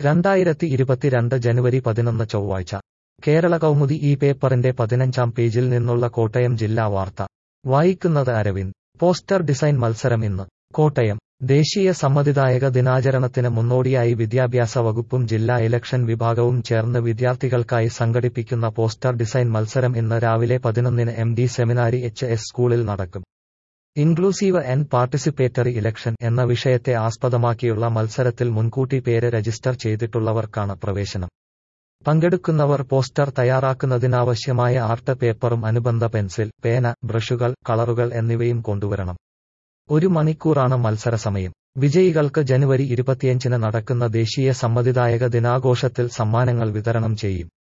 രണ്ടായിരത്തി ഇരുപത്തിരണ്ട് ജനുവരി പതിനൊന്ന് ചൊവ്വാഴ്ച കേരള കൗമുദി ഈ പേപ്പറിന്റെ പതിനഞ്ചാം പേജിൽ നിന്നുള്ള കോട്ടയം ജില്ലാ വാർത്ത വായിക്കുന്നത് അരവിന്ദ് പോസ്റ്റർ ഡിസൈൻ മത്സരം ഇന്ന് കോട്ടയം ദേശീയ സമ്മതിദായക ദിനാചരണത്തിന് മുന്നോടിയായി വിദ്യാഭ്യാസ വകുപ്പും ജില്ലാ ഇലക്ഷൻ വിഭാഗവും ചേർന്ന് വിദ്യാർത്ഥികൾക്കായി സംഘടിപ്പിക്കുന്ന പോസ്റ്റർ ഡിസൈൻ മത്സരം ഇന്ന് രാവിലെ പതിനൊന്നിന് M D seminary H S സ്കൂളിൽ നടക്കും ഇൻക്ലൂസീവ് ആൻഡ് പാർട്ടിസിപ്പേറ്ററി ഇലക്ഷൻ എന്ന വിഷയത്തെ ആസ്പദമാക്കിയുള്ള മത്സരത്തിൽ മുൻകൂട്ടി പേര് രജിസ്റ്റർ ചെയ്തിട്ടുള്ളവർക്കാണ് പ്രവേശനം പങ്കെടുക്കുന്നവർ പോസ്റ്റർ തയ്യാറാക്കുന്നതിനാവശ്യമായ ആർട്ട് പേപ്പറും അനുബന്ധ പെൻസിൽ പേന ബ്രഷുകൾ കളറുകൾ എന്നിവയും കൊണ്ടുവരണം ഒരു മണിക്കൂറാണ് മത്സര സമയം വിജയികൾക്ക് ജനുവരി ഇരുപത്തിയഞ്ചിന് നടക്കുന്ന ദേശീയ സമ്മതിദായക ദിനാഘോഷത്തിൽ സമ്മാനങ്ങൾ വിതരണം ചെയ്യും